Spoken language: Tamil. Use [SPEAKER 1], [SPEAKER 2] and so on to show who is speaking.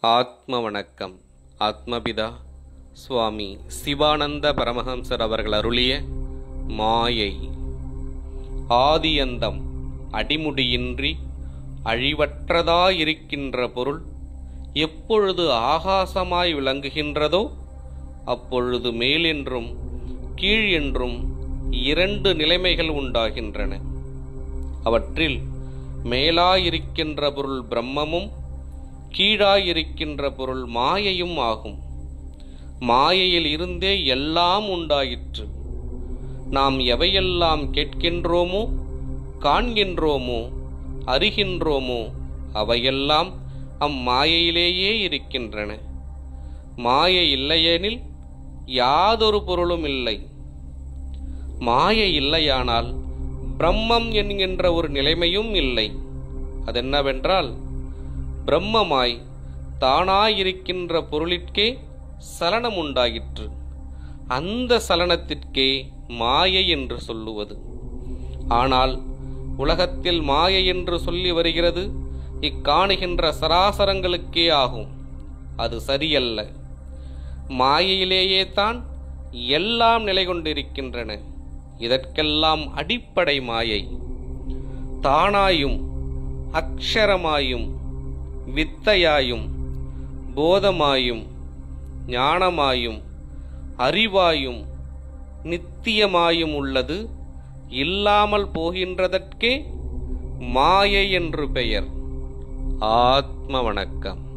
[SPEAKER 1] ஆத்ம வணக்கம் ஆத்மபிதா சுவாமி சிவானந்த பரமஹம்சர் அவர்கள் அருளிய மாயை ஆதியந்தம் அடிமுடியின்றி அழிவற்றதாயிருக்கின்ற பொருள் எப்பொழுது ஆகாசமாய் விளங்குகின்றதோ அப்பொழுது மேலென்றும் கீழ் என்றும் இரண்டு நிலைமைகள் உண்டாகின்றன அவற்றில் மேலாயிருக்கின்ற பொருள் பிரம்மமும் கீழாயிருக்கின்ற பொருள் மாயையும் ஆகும் மாயையில் இருந்தே எல்லாம் உண்டாயிற்று நாம் எவையெல்லாம் கேட்கின்றோமோ காண்கின்றோமோ அறிகின்றோமோ அவையெல்லாம் அம்மாயையிலேயே இருக்கின்றன மாயை இல்லையெனில் யாதொரு பொருளும் இல்லை மாயை இல்லையானால் பிரம்மம் என்கின்ற ஒரு நிலைமையும் இல்லை அதென்னவென்றால் பிரம்மமாய் தானாயிருக்கின்ற பொருளிற்கே சலனம் உண்டாயிற்று அந்த சலனத்திற்கே மாயை என்று சொல்லுவது ஆனால் உலகத்தில் மாயை என்று சொல்லி வருகிறது இக்காணுகின்ற சராசரங்களுக்கே ஆகும் அது சரியல்ல மாயையிலேயே தான் எல்லாம் நிலை கொண்டிருக்கின்றன இதற்கெல்லாம் அடிப்படை மாயை தானாயும் அக்ஷரமாயும் வித்தையாயும் போதமாயும் ஞானமாயும் அறிவாயும் நித்தியமாயும் உள்ளது இல்லாமல் போகின்றதற்கே மாயை என்று பெயர் ஆத்ம வணக்கம்